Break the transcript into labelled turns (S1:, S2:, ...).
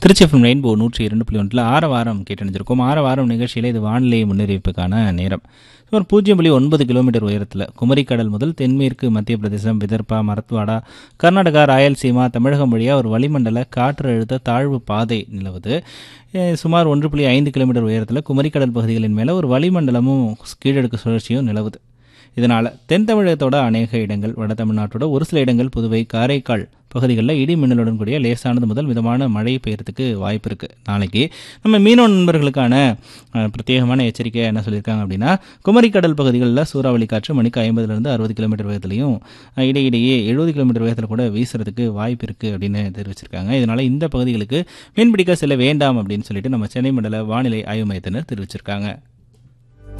S1: Trichy FM rainbow நூற்றி இரண்டு புள்ளி ஒன்றில் ஆற வாரம் கேட்டணிஞ்சிருக்கோம் ஆற வாரம் நிகழ்ச்சியில் இது வானிலை முன்னறிவிப்புக்கான நேரம் சுமார் பூஜ்ஜியம் புள்ளி ஒன்பது கிலோமீட்டர் உயரத்தில் குமரிக்கடல் முதல் தென்மேற்கு மத்திய பிரதேசம் விதர்பா மரத்வாடா கர்நாடகா ராயல்சீமா தமிழகம் வழியாக ஒரு வளிமண்டல காற்றழுத்த தாழ்வு பாதை நிலவுது அஹ் சுமார் ஒன்று புள்ளி ஐந்து கிலோமீட்டர் உயரத்தில் குமரிக்கடல் பகுதிகளின் மேலே ஒரு வளிமண்டலமும் கீழடுக்கு சுழற்சியும் நிலவுது இதனால் தென் தமிழகத்தோட அநேக இடங்கள் வட தமிழ்நாட்டோட ஒரு சில இடங்கள் புதுவை காரைக்கால் பகுதிகளில் இடி மின்னலுடன் கூடிய லேசானது முதல் மிதமான மழை பெய்யறதுக்கு வாய்ப்பு இருக்குது நாளைக்கு நம்ம மீனவ நண்பர்களுக்கான அஹ், பிரத்யேகமான எச்சரிக்கை என்ன சொல்லியிருக்காங்க அப்படின்னா குமரிக்கடல் பகுதிகளில் சூறாவளி காற்று மணிக்கு ஐம்பதுலேருந்து அறுபது கிலோமீட்டர் வேகத்திலையும் அஹ், இடையிடையே எழுபது கிலோமீட்டர் வேகத்தில் கூட வீசுறதுக்கு வாய்ப்பு இருக்குது அப்படின்னு தெரிவிச்சிருக்காங்க இதனால் இந்த பகுதிகளுக்கு மீன்பிடிக்க செல்ல வேண்டாம் அப்படின்னு சொல்லிட்டு நம்ம சென்னை மண்டல வானிலை ஆய்வு மையத்தினர் தெரிவிச்சிருக்காங்க